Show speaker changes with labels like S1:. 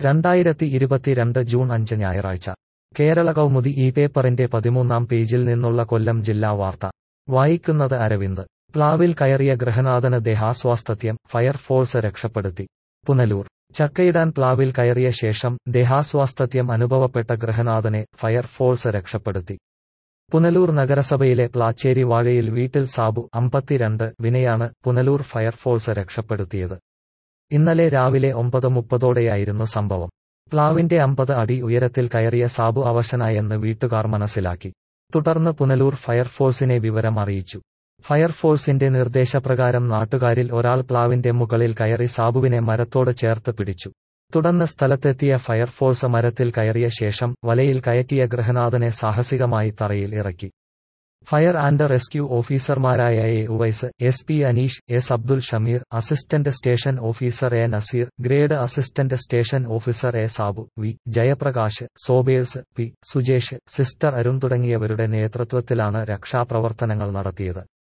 S1: രണ്ടായിരത്തി ഇരുപത്തിരണ്ട് ജൂൺ അഞ്ച് ഞായറാഴ്ച കേരള കൗമുദി ഈ പേപ്പറിന്റെ പതിമൂന്നാം പേജിൽ നിന്നുള്ള കൊല്ലം ജില്ലാ വാർത്ത വായിക്കുന്നത് അരവിന്ദ് പ്ലാവിൽ കയറിയ ഗൃഹനാഥന് ദേഹാസ്വാസ്ഥ്യം ഫയർഫോഴ്സ് രക്ഷപ്പെടുത്തി പുനലൂർ ചക്കയിടാൻ പ്ലാവിൽ കയറിയ ശേഷം ദേഹാസ്വാസ്ഥ്യം അനുഭവപ്പെട്ട ഗൃഹനാഥനെ ഫയർഫോഴ്സ് രക്ഷപ്പെടുത്തി പുനലൂർ നഗരസഭയിലെ പ്ലാച്ചേരി വാഴയിൽ വീട്ടിൽ സാബു അമ്പത്തിരണ്ട് വിനയാണ് പുനലൂർ ഫയർഫോഴ്സ് രക്ഷപ്പെടുത്തിയത് ഇന്നലെ രാവിലെ ഒമ്പത് മുപ്പതോടെയായിരുന്നു സംഭവം പ്ലാവിന്റെ അമ്പത് അടി ഉയരത്തിൽ കയറിയ സാബു അവശനായെന്ന് വീട്ടുകാർ മനസ്സിലാക്കി തുടർന്ന് പുനലൂർ ഫയർഫോഴ്സിനെ വിവരം അറിയിച്ചു ഫയർഫോഴ്സിന്റെ നിർദ്ദേശപ്രകാരം നാട്ടുകാരിൽ ഒരാൾ പ്ലാവിന്റെ മുകളിൽ കയറി സാബുവിനെ മരത്തോട് ചേർത്ത് പിടിച്ചു തുടർന്ന് സ്ഥലത്തെത്തിയ ഫയർഫോഴ്സ് മരത്തിൽ കയറിയ ശേഷം വലയിൽ കയറ്റിയ ഗൃഹനാഥനെ സാഹസികമായി തറയിൽ ഇറക്കി ഫയർ ആൻഡ് റെസ്ക്യൂ ഓഫീസർമാരായ A Uvais S P Aneesh S Abdul Shameer assistant station officer A Naseer grade assistant station officer A Sabu V Jayaprakash സോബേഴ്സ് പി സുജേഷ് സിസ്റ്റർ അരുൺ തുടങ്ങിയവരുടെ നേതൃത്വത്തിലാണ് രക്ഷാപ്രവർത്തനങ്ങൾ നടത്തിയത്